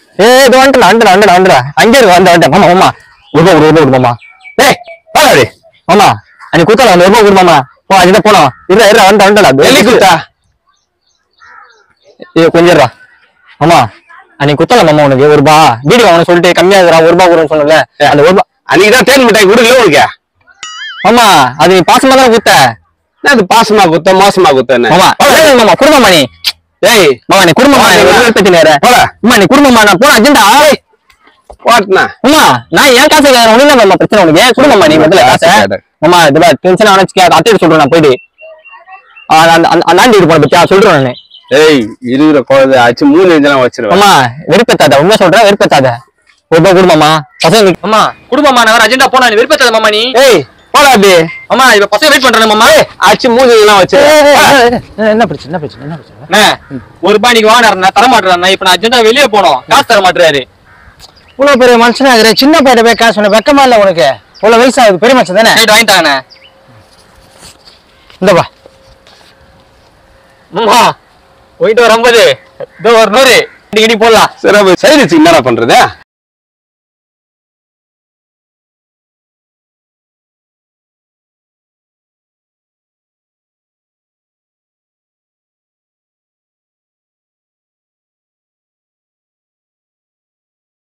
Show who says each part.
Speaker 1: ஏ இது வந்துடா வந்துடா வந்துடா வந்துடா அங்கே இருக்கு வந்து வந்துட்டேன் மாமா மாமா ஒரு ரூபா ஒரு ரூபா விடு மாமா ஏய் வாடா அப்படி மாமா அன்னைக்கு குத்தல அந்த ஒரு ரூபா விடு மாமா போ அதுதான் போனோம் இரு இரு வந்து வந்துடா
Speaker 2: எள்ளி குத்தா
Speaker 1: ஏ கொஞ்சம் இருடா. மாமா அன்னைக்கு குத்தல மாமா உனக்கு ஒரு ரூபா வீடு வாங்கணும் சொல்லிட்டு கம்மியா இருக்குடா ஒரு ரூபா கொடுன்னு சொன்னல அந்த ஒரு ரூபா
Speaker 2: அன்னைக்கு தான் தேன் மிட்டாய் கொடுக்கல உனக்கு
Speaker 1: மாமா அது நீ பாசமா தானே குத்த
Speaker 2: என்ன அது பாசமா குத்த மோசமா குத்தன்னு
Speaker 1: மாமா ஏய் மாமா குடும்பமா நீ
Speaker 2: ஏய்
Speaker 1: மாமா நீ குடும்பமா நீ
Speaker 2: போடா.
Speaker 1: வெளியே பத்தி நேர
Speaker 2: போடா.
Speaker 1: அம்மா நீ குடும்பமா நான் போன அஜெண்டா
Speaker 2: போட்டுனா
Speaker 1: அம்மா நான் ஏன் காசு கேட்கறேன் ஒண்ணு மாமா பிரச்சனை உனக்கு ஏன் குடும்பமா நீ முதல்ல
Speaker 2: காசு
Speaker 1: காசை
Speaker 2: கேட்டேன்.
Speaker 1: மாமா இதுல டென்ஷன் ஆனச்சுக்கே அத்தையை சொல்றேன் நான் போயிட்டு ஆ, அந்த அந்த- அந்த ஆண்டி போன பத்தியா சொல்றேன் நானு
Speaker 2: ஏய் இருக்கிற குழந்தை ஆச்சு மூணு இதெல்லாம் வச்சிருவேன்
Speaker 1: மாமா வெறுப்பேத்தாத உண்மை சொல்றேன் வெறுப்பேத்தாத ஒரு ரூபாய் குடும்பமா பசங்க அம்மா குடும்பமா நான் அஜெண்டா போனா நீ வெறுப்பேத்தாத மாமா நீ
Speaker 2: ஏய் போடா அப்படி
Speaker 1: அம்மா இப்ப பசங்க வெயிட் பண்றேன் மாமா
Speaker 2: ஆச்சு மூணு இதெல்லாம் வச்சிருவேன்
Speaker 1: என்ன பிரச்சனை என்ன பிரச்சனை என்ன பிரச்சனை
Speaker 3: அண்ணே, ஒரு ரூபாய் நீங்க வாங்கினாரு தர மாட்டேறாரு இப்ப நான் அர்ஜென்டா வெளியே போனோம் காசு தர மாட்டேறாரு
Speaker 1: இவ்வளவு பெரிய மனுஷனா இருக்கிற சின்ன பையன் போய் காசு சொன்ன வெக்கமா இல்ல உனக்கு இவ்வளவு வயசு ஆகுது பெரிய மனுஷன் தானே
Speaker 3: ரைட் வாங்கிட்டாங்கண்ணே
Speaker 1: இந்தப்பா
Speaker 3: அம்மா போயிட்டு ஒரு ஐம்பது இதோ ஒரு நூறு இடி இடி போடலாம்
Speaker 2: சரி அப்ப சைடு என்னடா பண்றது